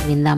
విందాం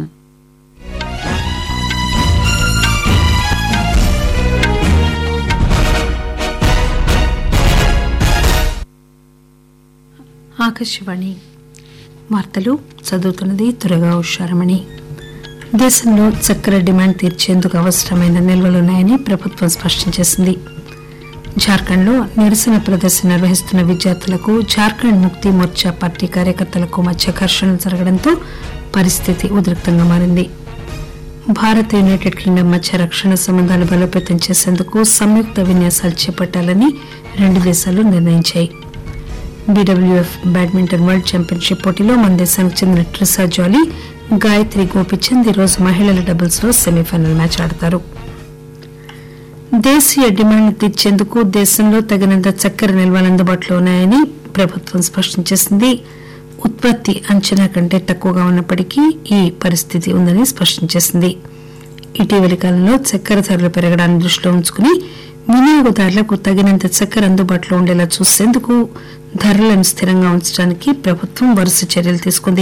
ఆకాశవాణి వార్తలు చదువుతున్నది త్వరగా ఉషారమణి దేశంలో చక్కెర డిమాండ్ తీర్చేందుకు అవసరమైన నిల్వలున్నాయని ప్రభుత్వం స్పష్టం చేసింది జార్ఖండ్లో నిరసన ప్రదర్శన నిర్వహిస్తున్న విద్యార్థులకు జార్ఖండ్ ముక్తి మోర్చా పార్టీ కార్యకర్తలకు మధ్య ఘర్షణలు జరగడంతో పరిస్థితి ఉద్రిక్తంగా మారింది భారత్ యునైటెడ్ కింగ్డమ్ మధ్య రక్షణ సంబంధాలు బలోపేతం చేసేందుకు సంయుక్త విన్యాసాలు చేపట్టాలని రెండు దేశాలు నిర్ణయించాయి బీడబ్ల్యూఎఫ్ బ్యాడ్మింటన్ వరల్డ్ ఛాంపియన్షిప్ పోటీలో మన దేశానికి చెందిన ట్రిసా జాలీ గాయత్రి గోపిచంద్ ఈరోజు మహిళల డబుల్స్ లో సెమీఫైనల్ మ్యాచ్ ఆడతారు దేశీయ డిమాండ్ తీర్చేందుకు దేశంలో తగినంత చక్కెర నిల్వలు అందుబాటులో ఉన్నాయని ప్రభుత్వం స్పష్టం చేసింది ఉత్పత్తి అంచనా కంటే తక్కువగా ఉన్నప్పటికీ ఈ పరిస్థితి ఉందని స్పష్టం చేసింది ఇటీవలి కాలంలో చక్కెర ధరలు పెరగడాన్ని దృష్టిలో ఉంచుకుని వినియోగదారులకు తగినంత చక్కెర అందుబాటులో ఉండేలా చూసేందుకు ధరలను స్థిరంగా ఉంచడానికి ప్రభుత్వం వరుస చర్యలు తీసుకుంది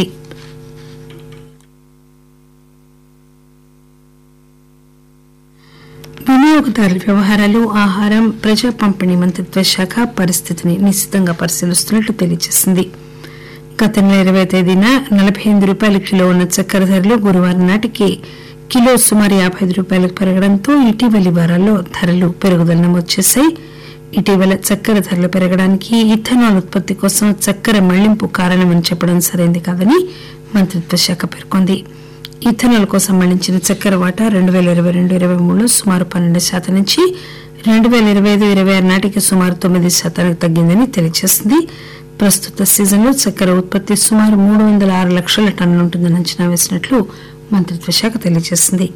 వినియోగదారుల వ్యవహారాలు ఆహారం ప్రజా పంపిణీ మంత్రిత్వ శాఖ పరిస్థితిని నిశితంగా పరిశీలిస్తున్నట్లు తెలియజేసింది గత నెల ఇరవై తేదీన నలభై ఎనిమిది రూపాయల కిలో ఉన్న చక్కెర ధరలు గురువారం నాటికి కిలో సుమారు యాభై ఐదు రూపాయలకు పెరగడంతో ఇటీవలి వారాల్లో ధరలు పెరుగుదల నమోదు చేశాయి ఇటీవల చక్కెర ధరలు పెరగడానికి ఇథనాల్ ఉత్పత్తి కోసం చక్కెర మళ్లింపు కారణమని చెప్పడం సరైంది కాదని మంత్రిత్వ శాఖ పేర్కొంది ఇథనాల్ కోసం మళ్లించిన చక్కెర వాటా రెండు వేల ఇరవై రెండు ఇరవై మూడులో సుమారు పన్నెండు శాతం నుంచి రెండు వేల ఇరవై ఐదు ఇరవై ఆరు నాటికి సుమారు తొమ్మిది శాతానికి తగ్గిందని తెలియజేసింది ప్రస్తుత సీజన్లో చక్కెర ఉత్పత్తి సుమారు మూడు వందల ఆరు లక్షల టన్నులు ఉంటుందని అంచనా వేసినట్లు మంత్రిత్వ శాఖ తెలియజేసింది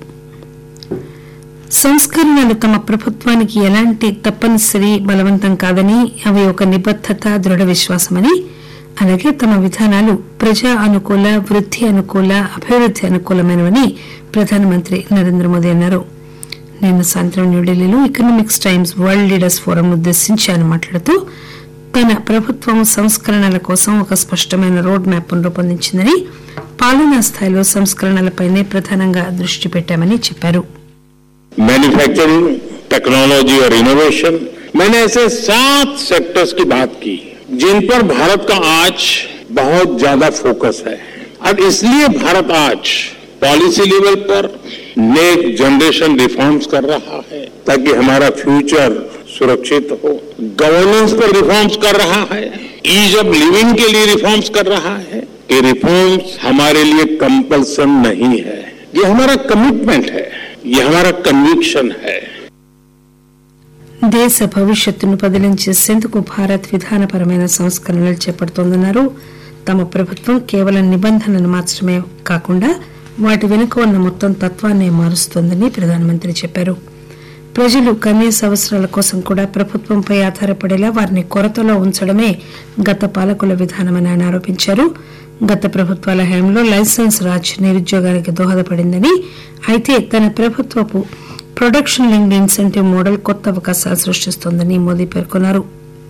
సంస్కరణలు తమ ప్రభుత్వానికి ఎలాంటి తప్పనిసరి బలవంతం కాదని అవి ఒక నిబద్దత దృఢ విశ్వాసమని అలాగే తమ విధానాలు ప్రజా అనుకూల వృద్ధి అనుకూల అభివృద్ధి అనుకూలమైనవని ప్రధానమంత్రి నరేంద్ర మోదీ అన్నారు నిన్న సాయంత్రం న్యూఢిల్లీలో economics times world leaders forum ఉద్దేశించి ఆయన మాట్లాడుతూ తన ప్రభుత్వం సంస్కరణల కోసం ఒక స్పష్టమైన రోడ్ మ్యాప్ రూపొందించిందని పాలనా స్థాయిలో సంస్కరణలపైనే ప్రధానంగా దృష్టి పెట్టామని చెప్పారు मैन्युफैक्चरिंग टेक्नोलॉजी और इनोवेशन मैंने ऐसे सात सेक्टर्स की बात की जिन पर भारत का आज बहुत ज्यादा फोकस है और इसलिए भारत आज पॉलिसी लेवल पर नेक जनरेशन रिफॉर्म्स कर रहा है ताकि हमारा फ्यूचर सुरक्षित हो गवर्नेंस पर रिफॉर्म्स कर रहा है ईज ऑफ लिविंग के लिए रिफॉर्म्स कर रहा है ये रिफॉर्म्स हमारे लिए कंपल्सन नहीं है ये हमारा कमिटमेंट है ये हमारा कन्विक्शन है దేశ భవిష్యత్తును పదిలం చేసేందుకు భారత్ విధానపరమైన సంస్కరణలు చేపడుతోందన్నారు తమ ప్రభుత్వం కేవలం నిబంధనలు మాత్రమే కాకుండా వాటి వెనుక ఉన్న మొత్తం తత్వాన్నే మారుస్తోందని ప్రధానమంత్రి చెప్పారు ప్రజలు కనీస అవసరాల కోసం కూడా ప్రభుత్వంపై ఆధారపడేలా వారిని కొరతలో ఉంచడమే గత పాలకుల విధానమని ఆయన ఆరోపించారు గత ప్రభుత్వాల హయాంలో లైసెన్స్ రాజ్ నిరుద్యోగానికి దోహదపడిందని అయితే తన ప్రభుత్వపు ప్రొడక్షన్ లింక్డ్ ఇన్సెంటివ్ మోడల్ కొత్త అవకాశాలు సృష్టిస్తోందని మోదీ పేర్కొన్నారు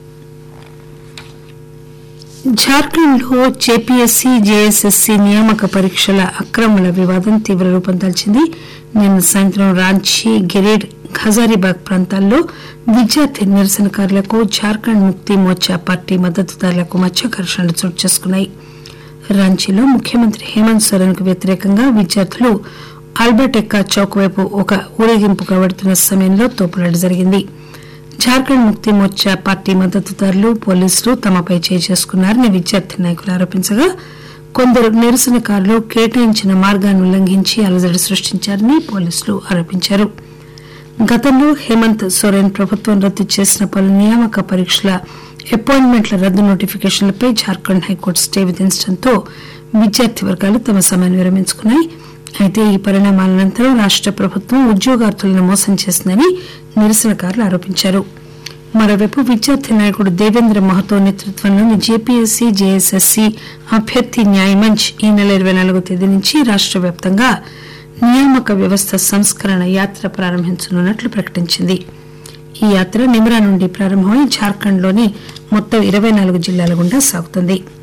జార్ఖండ్లో జేపీఎస్సీ జేఎస్ఎస్సీ నియామక పరీక్షల అక్రమాల వివాదం తీవ్ర రూపం దాల్చింది నిన్న సాయంత్రం రాంచీ గిరిడ్ హజారీబాగ్ ప్రాంతాల్లో విద్యార్థి నిరసనకారులకు జార్ఖండ్ ముక్తి మోర్చా పార్టీ మద్దతుదారులకు మధ్య ఘర్షణలు చోటు చేసుకున్నాయి రాంచీలో ముఖ్యమంత్రి హేమంత్ సోరెన్ కు వ్యతిరేకంగా విద్యార్థులు ఆల్బర్ట్ ఎక్కా చౌక్ వైపు ఒక ఊరేగింపుగా వెడుతున్న సమయంలో తోపులాట జరిగింది జార్ఖండ్ ముక్తి మోర్చా పార్టీ మద్దతుదారులు పోలీసులు తమపై చేయి చేసుకున్నారని విద్యార్థి నాయకులు ఆరోపించగా కొందరు నిరసనకారులు కేటాయించిన మార్గాన్ని ఉల్లంఘించి అలజడి సృష్టించారని పోలీసులు ఆరోపించారు గతంలో హేమంత్ సోరెన్ ప్రభుత్వం రద్దు చేసిన పలు నియామక పరీక్షల అపాయింట్మెంట్ల రద్దు నోటిఫికేషన్లపై జార్ఖండ్ హైకోర్టు స్టే విధించడంతో విద్యార్థి వర్గాలు తమ సమ్మెను విరమించుకున్నాయి అయితే ఈ పరిణామాల అనంతరం రాష్ట ప్రభుత్వం ఉద్యోగార్థులను మోసం చేసిందని నిరసనకారులు ఆరోపించారు మరోవైపు విద్యార్థి నాయకుడు దేవేంద్ర మహతో నేతృత్వంలోని జేపీఎస్సీ జేఎస్ఎస్సీ అభ్యర్థి న్యాయమంచ్ ఈ నెల ఇరవై నాలుగో తేదీ నుంచి రాష్ట వ్యాప్తంగా నియామక వ్యవస్థ సంస్కరణ యాత్ర ప్రారంభించనున్నట్లు ప్రకటించింది ఈ యాత్ర నిమ్రా నుండి ప్రారంభమై జార్ఖండ్లోని మొత్తం ఇరవై నాలుగు జిల్లాల గుండా సాగుతుంది